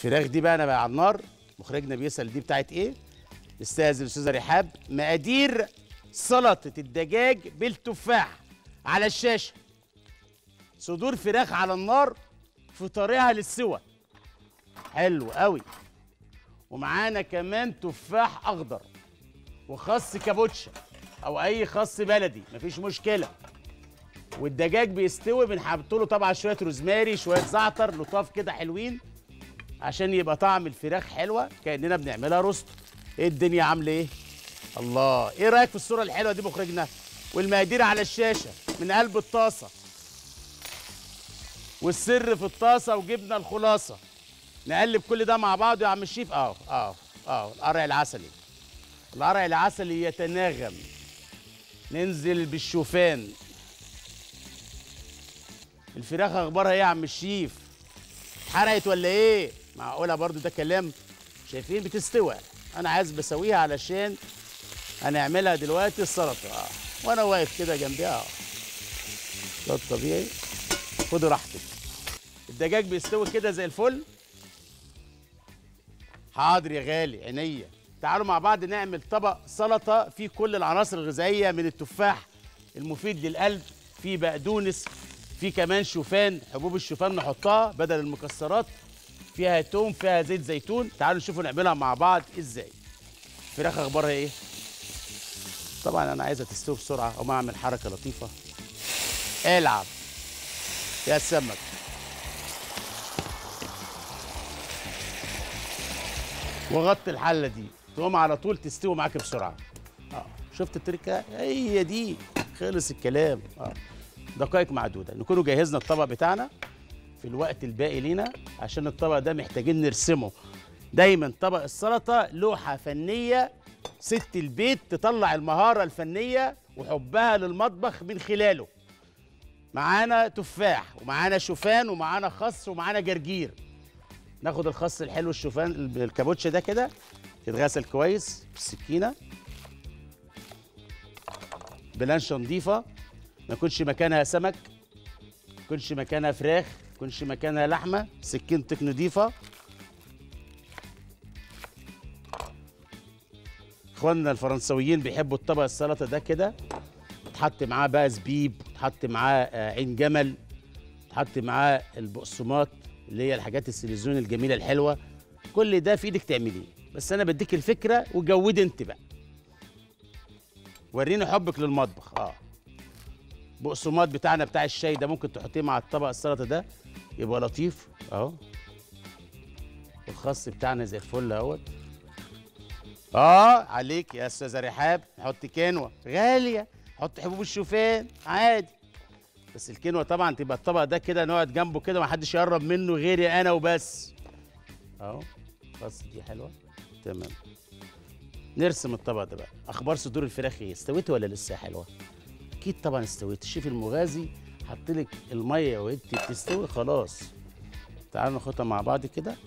الفراخ دي بقى انا بقى على النار مخرجنا بيسال دي بتاعت ايه استاذن الاستاذه رحاب مقادير سلطه الدجاج بالتفاح على الشاشه صدور فراخ على النار في طريقها للسوى حلو قوي ومعانا كمان تفاح اخضر وخس كابوتشا او اي خس بلدي مفيش مشكله والدجاج بيستوي بنحط له طبعا شويه روزماري شويه زعتر لطاف كده حلوين عشان يبقى طعم الفراخ حلوه كاننا بنعملها روست ايه الدنيا عامله ايه الله ايه رايك في الصوره الحلوه دي مخرجنا والمقادير على الشاشه من قلب الطاسه والسر في الطاسه وجبنا الخلاصه نقلب كل ده مع بعض يا عم الشيف اه اه اه القرع العسلي القرع العسلي يتناغم ننزل بالشوفان الفراخ اخبارها ايه يا عم الشيف اتحرقت ولا ايه معقوله برضو ده كلام شايفين بتستوي انا عايز بسويها علشان هنعملها دلوقتي السلطه اه وانا واقف كده جنبيها اه ده الطبيعي خدي راحتك الدجاج بيستوي كده زي الفل حاضر يا غالي عينيا تعالوا مع بعض نعمل طبق سلطه فيه كل العناصر الغذائيه من التفاح المفيد للقلب فيه بقدونس فيه كمان شوفان حبوب الشوفان نحطها بدل المكسرات فيها توم فيها زيت زيتون تعالوا نشوفوا نعملها مع بعض ازاي الفراخ اخبارها ايه طبعا انا عايزها تستوي بسرعه او اعمل حركه لطيفه العب يا سمك وغطي الحله دي تقوم على طول تستوي معاك بسرعه اه شفت التركه هي دي خلص الكلام اه دقائق معدوده نكونوا جهزنا الطبق بتاعنا في الوقت الباقي لينا عشان الطبق ده محتاجين نرسمه دايما طبق السلطه لوحه فنيه ست البيت تطلع المهاره الفنيه وحبها للمطبخ من خلاله معانا تفاح ومعانا شوفان ومعانا خس ومعانا جرجير ناخد الخس الحلو الشوفان الكابوتشا ده كده يتغسل كويس بالسكينه بلانشه نظيفه ما يكونش مكانها سمك ما يكونش مكانها فراخ ما يكونش مكانها لحمه سكينتك نظيفه اخواننا الفرنسويين بيحبوا الطبق السلطه ده كده تحط معاه بقى زبيب تحط معاه آه، عين جمل تحط معاه البقسماط اللي هي الحاجات السليزون الجميله الحلوه كل ده في ايدك تعمليه بس انا بديك الفكره وجودي انت بقى وريني حبك للمطبخ اه بقسماط بتاعنا بتاع الشاي ده ممكن تحطيه مع الطبق السلطه ده يبقى لطيف اهو الخس بتاعنا زي الفل اهوت اه عليك يا استاذه رحاب نحط كينوا غاليه حط حبوب الشوفان عادي بس الكينوا طبعا تبقى الطبق ده كده نقعد جنبه كده ما حدش يقرب منه غيري انا وبس اهو بس دي حلوه تمام نرسم الطبق ده بقى اخبار صدور الفراخ ايه استويت ولا لسه حلوه اكيد طبعا استويت الشيف المغازي حط لك الميه وانت بتستوي خلاص تعالوا ناخدها مع بعض كده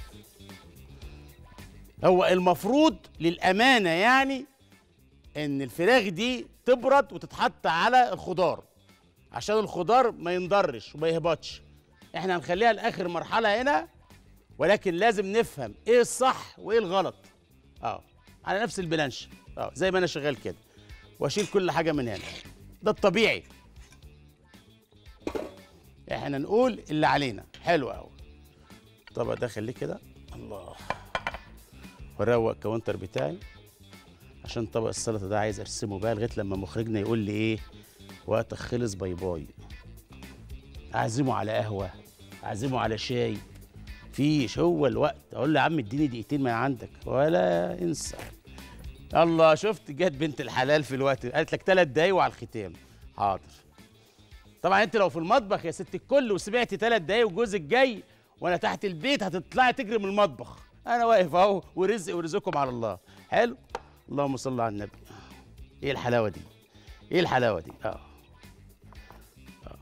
هو المفروض للامانه يعني ان الفراخ دي تبرد وتتحط على الخضار عشان الخضار ما ينضرش وما يهبطش احنا هنخليها لاخر مرحله هنا ولكن لازم نفهم ايه الصح وايه الغلط اه على نفس البلانش اه زي ما انا شغال كده واشيل كل حاجه من هنا ده الطبيعي احنا نقول اللي علينا حلو قوي الطبق ده خليه كده الله واروق الكاونتر بتاعي عشان طبق السلطه ده عايز ارسمه بقى لغايه لما مخرجنا يقول لي ايه وقتك خلص باي باي اعزمه على قهوه اعزمه على شاي فيش هو الوقت اقول له يا عم اديني دقيقتين من عندك ولا انسى الله شفت جت بنت الحلال في الوقت قالت لك ثلاث دقايق وعلى الختام حاضر طبعا انت لو في المطبخ يا ست الكل وسمعتي ثلاث دقايق وجوزك جاي وانا تحت البيت هتطلعي تجري من المطبخ انا واقف اهو ورزق ورزقكم على الله حلو اللهم صل على النبي ايه الحلاوه دي ايه الحلاوه دي اه آه.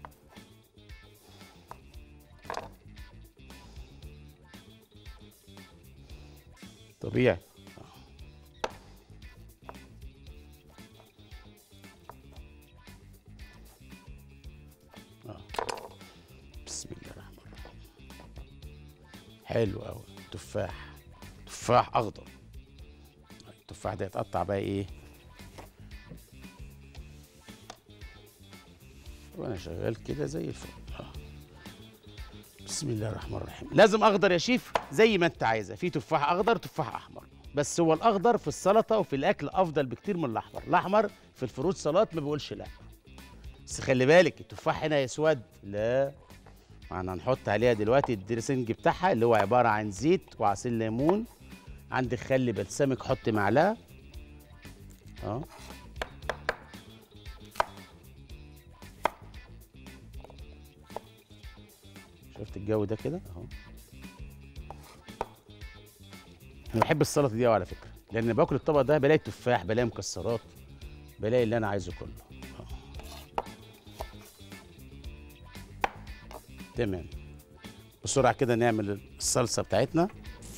طبيعي آه. بسم الله الرحمن الرحيم حلو قوي تفاح تفاح اخضر التفاح ده يتقطع بقى ايه وانا شغال كده زي الفل آه. بسم الله الرحمن الرحيم لازم اخضر يا شيف زي ما انت عايزه في تفاح اخضر تفاح احمر بس هو الاخضر في السلطه وفي الاكل افضل بكتير من الاحمر الاحمر في الفروت سلطات ما بيقولش لا بس خلي بالك التفاح هنا يسود لا احنا هنحط عليها دلوقتي الدريسنج بتاعها اللي هو عباره عن زيت وعصير ليمون عندك خل بلسمك حط معلقه اه شفت الجو ده كده اهو انا بحب السلطه دي أوي على فكره لان باكل الطبق ده بلاقي تفاح بلاقي مكسرات بلاقي اللي انا عايزه كله آه. تمام بسرعه كده نعمل الصلصه بتاعتنا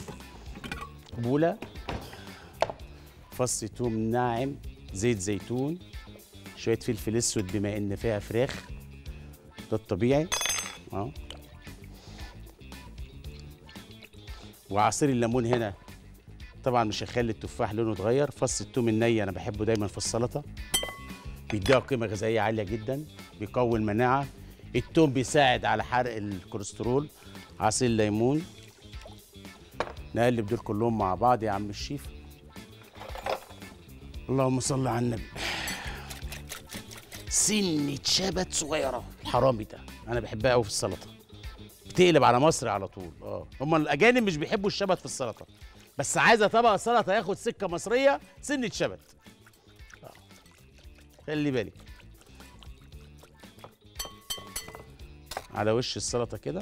بوله فص توم ناعم زيت زيتون شويه فلفل اسود بما ان فيها فراخ ده الطبيعي اه وعصير الليمون هنا طبعا مش هيخلي التفاح لونه يتغير فص التوم الني انا بحبه دايما في السلطه بيديها قيمه غذائيه عاليه جدا بيقوي المناعه التوم بيساعد على حرق الكوليسترول عصير ليمون نقلب دول كلهم مع بعض يا عم الشيف اللهم صل على النبي سنة شبت صغيرة الحرامي ده أنا بحبها أوي في السلطة بتقلب على مصر على طول اه هم الأجانب مش بيحبوا الشبت في السلطة بس عايزة طبق سلطة ياخد سكة مصرية سنة شبت آه. خلي بالك على وش السلطة كده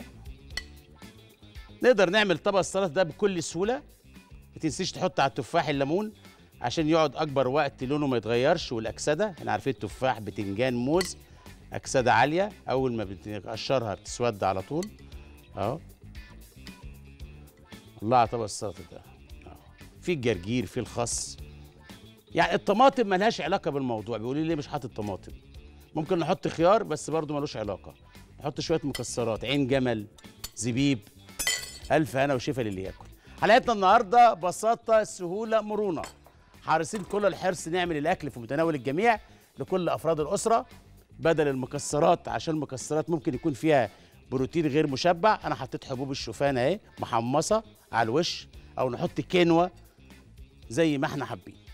نقدر نعمل طبق السلطة ده بكل سهولة ما تنسيش تحط على التفاح الليمون عشان يقعد اكبر وقت لونه ما يتغيرش والاكسده احنا عارفين التفاح بتنجان موز اكسده عاليه اول ما بتقشرها بتسود على طول اهو الله على طبق السلطه ده أهو. في الجرجير في الخس يعني الطماطم ملهاش علاقه بالموضوع بيقولوا لي ليه مش حاطط طماطم ممكن نحط خيار بس برضه ملوش علاقه نحط شويه مكسرات عين جمل زبيب الف هنا وشفا للي ياكل حلقتنا النهارده بساطه سهوله مرونه حارسين كل الحرص نعمل الاكل في متناول الجميع لكل افراد الاسره بدل المكسرات عشان المكسرات ممكن يكون فيها بروتين غير مشبع انا حطيت حبوب الشوفان اهي محمصه على الوش او نحط كينوا زي ما احنا حابين